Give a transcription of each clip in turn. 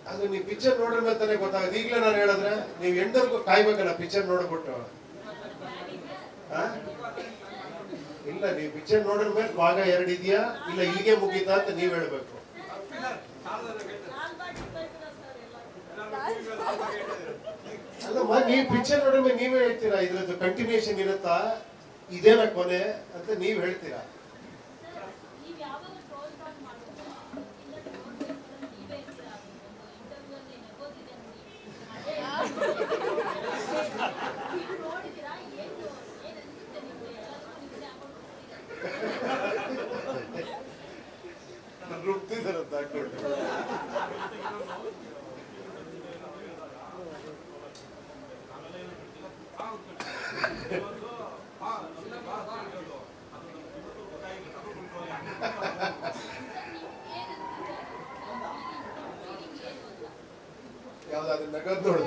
ಅದು ನೀವು ಪಿಕ್ಚರ್ ನೋಡಿದ ಮೇಲೆ ತಾನೇ ಗೊತ್ತಾಗುತ್ತೆ ಈಗಲೇ ನಾನು ಹೇಳಿದ್ರೆ ನೀವು ಎಂಡರ್ಗೂ ಕಾಯ್ಬೇಕಲ್ಲ ಪಿಕ್ಚರ್ ನೋಡ್ಬಿಟ್ಟು ಆ? ಇಲ್ಲ ನೀವು ಪಿಕ್ಚರ್ ನೋಡಿದ ಮೇಲೆ ಭಾಗ ಎರಡು ಇದೆಯಾ ಇಲ್ಲ ಇಲ್ಲಿಗೆ ಮುಗೀತಾ ಅಂತ ನೀವ್ ಹೇಳ್ಬೇಕು ಅಲ್ಲಮ್ಮ ನೀವು ಪಿಕ್ಚರ್ ನೋಡಿದ ಮೇಲೆ ನೀವೇ ಹೇಳ್ತೀರಾ ಇದ್ರದ್ದು ಕಂಟಿನ್ಯೂಷನ್ ಇರುತ್ತಾ ಇದೇನ ಕೊನೆ ಅಂತ ನೀವ್ ಹೇಳ್ತೀರಾ ನೀವ್ ಯಾವಾಗ ಟ್ರೋಲ್ ಮಾಡಿ ಮಾಡೋದು ಇಲ್ಲ ಟ್ರೋಲ್ ನೀವೇ ಇರ್ತೀರಾ ಇಂಟರ್ವ್ಯೂ ಅಲ್ಲಿ ನೆಗೋದಿದೆ ನೋಡಿ ನೀವು ನೋಡಿದ್ದೀರಾ ಏನು ಏನ್ ಅನ್ಸುತ್ತೆ ನಿಮ್ಗೆ ಎಲ್ಲದಕ್ಕೂ ನಿಮ್ಗೆ ಹಾಕೊಂಡು ರುಬ್ತಿದಾರೆ ಅಂತ ಹಾಕೊಂಡು ಯಾವ್ದಾದ್ರು ನಗದ್ ನೋಡು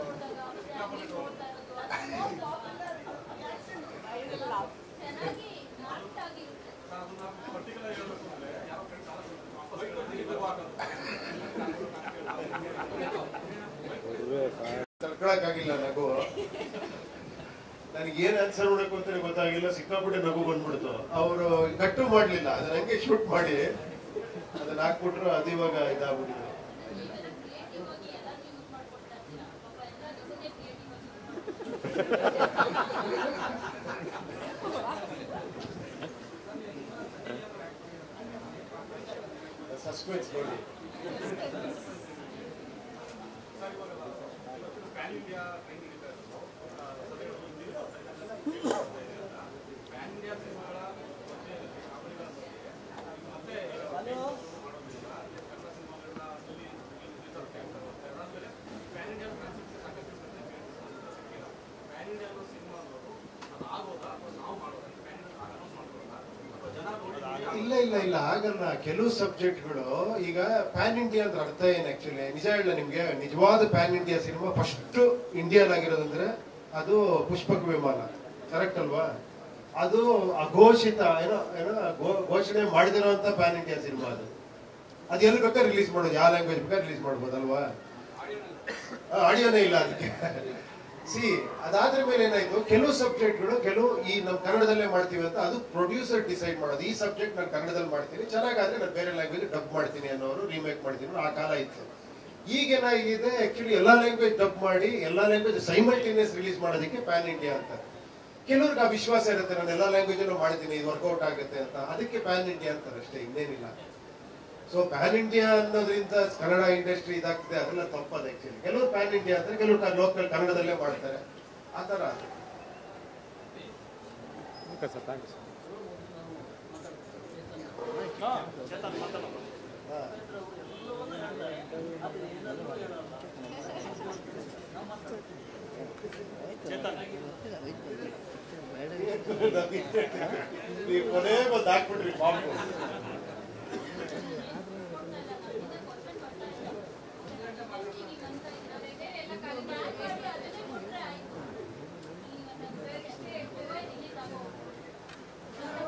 ಚೆನ್ನಾಗಿ ಮಾರ್ಕ್ ಆಗಿರುತ್ತೆ ತಡ್ಕೊಳಕ್ಕಾಗಿಲ್ಲ ನಗು ನನಗೆ ಏನ್ ಆನ್ಸರ್ ಮಾಡಬೇಕು ಅಂತ ಗೊತ್ತಾಗಿಲ್ಲ ಸಿಕ್ಕಾಪಟ್ಟೆ ನಗು ಬಂದ್ಬಿಡ್ತು ಅವರು ಕಟ್ಟು ಮಾಡ್ಲಿಲ್ಲ ಅದನ್ನ ಹಂಗೆ ಶೂಟ್ ಮಾಡಿ ಅದನ್ನ ಹಾಕ್ಬಿಟ್ರು ಅದು ಇವಾಗ ಇದಾಗ್ಬಿಟ್ಟಿದೆ ಕ್ರಿಯೇಟಿವ್ ಆಗಿ ಎಲ್ಲಾನು ಯೂಸ್ ಮಾಡ್ಕೊಡ್ತಾ ಇರ್ತೀರಾ ಪಾಪ ಎಲ್ಲದಕ್ಕೂ ಕ್ರಿಯೇಟಿವ್ ಆಗಿ ಸಸ್ಪೆನ್ಸ್ ನೋಡಿ ಇಲ್ಲ ಇಲ್ಲ ಇಲ್ಲ ಆಗಲ್ಲ ಕೆಲವು ಸಬ್ಜೆಕ್ಟ್ಗಳು ಈಗ ಪ್ಯಾನ್ ಇಂಡಿಯಾ ಅಂತ ಅರ್ಥ ಏನ್ ಆಕ್ಚುಲಿ ನಿಜ ಹೇಳ ನಿಮ್ಗೆ ನಿಜವಾದ pan India cinema first Indian ಆಗಿರೋದಂದ್ರೆ ಅದು ಪುಷ್ಪಕ ವಿಮಾನ ಕರೆಕ್ಟ್ ಅಲ್ವಾ ಅದು ಅಘೋಷಿತ ಏನೋ ಏನೋ ಘೋ- ಘೋಷಣೆ ಮಾಡಿದಿರೋಂತ ಪ್ಯಾನ್ ಇಂಡಿಯಾ ಸಿನಿಮಾ ಅದು ಅದು ಎಲ್ಲಿ ಬೇಕಾದ್ರೆ ರಿಲೀಸ್ ಮಾಡೋದು ಯಾವ ಲ್ಯಾಂಗ್ವೇಜ್ ಬೇಕಾದ್ರೆ ರಿಲೀಸ್ ಮಾಡ್ಬೋದಲ್ವಾ ಆಡಿಯೋನೇ ಇಲ್ಲ ಅದಕ್ಕೆ ಸಿ ಅದಾದ್ರ ಮೇಲೆ ಏನಾಯ್ತು ಕೆಲವು ಸಬ್ಜೆಕ್ಟ್ಗಳು ಕೆಲವು ಈ ನಾವು ಕನ್ನಡದಲ್ಲೇ ಮಾಡ್ತೀವಿ ಅಂತ ಅದು ಪ್ರೊಡ್ಯೂಸರ್ ಡಿಸೈಡ್ ಮಾಡೋದು ಈ ಸಬ್ಜೆಕ್ಟ್ ನಾನು ಕನ್ನಡದಲ್ಲಿ ಮಾಡ್ತೀನಿ ಚೆನ್ನಾಗಾದ್ರೆ ನಾನು ಬೇರೆ ಲ್ಯಾಂಗ್ವೇಜ್ ಡಬ್ ಮಾಡ್ತೀನಿ ಅನ್ನೋರು ರೀಮೇಕ್ ಮಾಡ್ತೀನಿ ಅನ್ನೋ ಆ ಕಾಲ ಇತ್ತು ಈಗ ಏನಾಗಿದೆ ಆಕ್ಚುಲಿ ಎಲ್ಲಾ ಲ್ಯಾಂಗ್ವೇಜ್ ಡಬ್ ಮಾಡಿ ಎಲ್ಲಾ ಲ್ಯಾಂಗ್ವೇಜ್ ಸೈಮಲ್ಟೇನಿಯಸ್ ರಿಲೀಸ್ ಮಾಡೋದಕ್ಕೆ ಪ್ಯಾನ್ ಇಂಡಿಯಾ ಅಂತ ಕೆಲವ್ರಿಗೆ ಆ ವಿಶ್ವಾಸ ಇರುತ್ತೆ ನಾನು ಎಲ್ಲಾ ಲ್ಯಾಂಗ್ವೇಜ್ ಅಲ್ಲೂ ಮಾಡ್ತೀನಿ ಇದು ವರ್ಕೌಟ್ ಆಗುತ್ತೆ ಅಂತ ಅದಕ್ಕೆ ಪ್ಯಾನ್ ಇಂಡಿಯಾ ಅಂತಾರೆ ಅಷ್ಟೇ ಇನ್ನೇನಿಲ್ಲ ಸೊ ಪ್ಯಾನ್ ಇಂಡಿಯಾ ಅನ್ನೋದ್ರಿಂದ ಕನ್ನಡ ಇಂಡಸ್ಟ್ರಿ ಇದಾಗ್ತದೆ ಅದೆಲ್ಲ ತಪ್ಪದ ಆಕ್ಚುಲಿ ಕೆಲವರು ಪ್ಯಾನ್ ಇಂಡಿಯಾ ಅಂತಾರೆ ಕೆಲವರು ಲೋಕಲ್ ಕನ್ನಡದಲ್ಲೇ ಮಾಡ್ತಾರೆ ಆ ತರ ಅದು. Okay sir thank you sir ಹಾ. ನೀವು ಕೊನೆ ಬಂದು ಹಾಕ್ಬಿಟ್ರಿ ಪಾಪು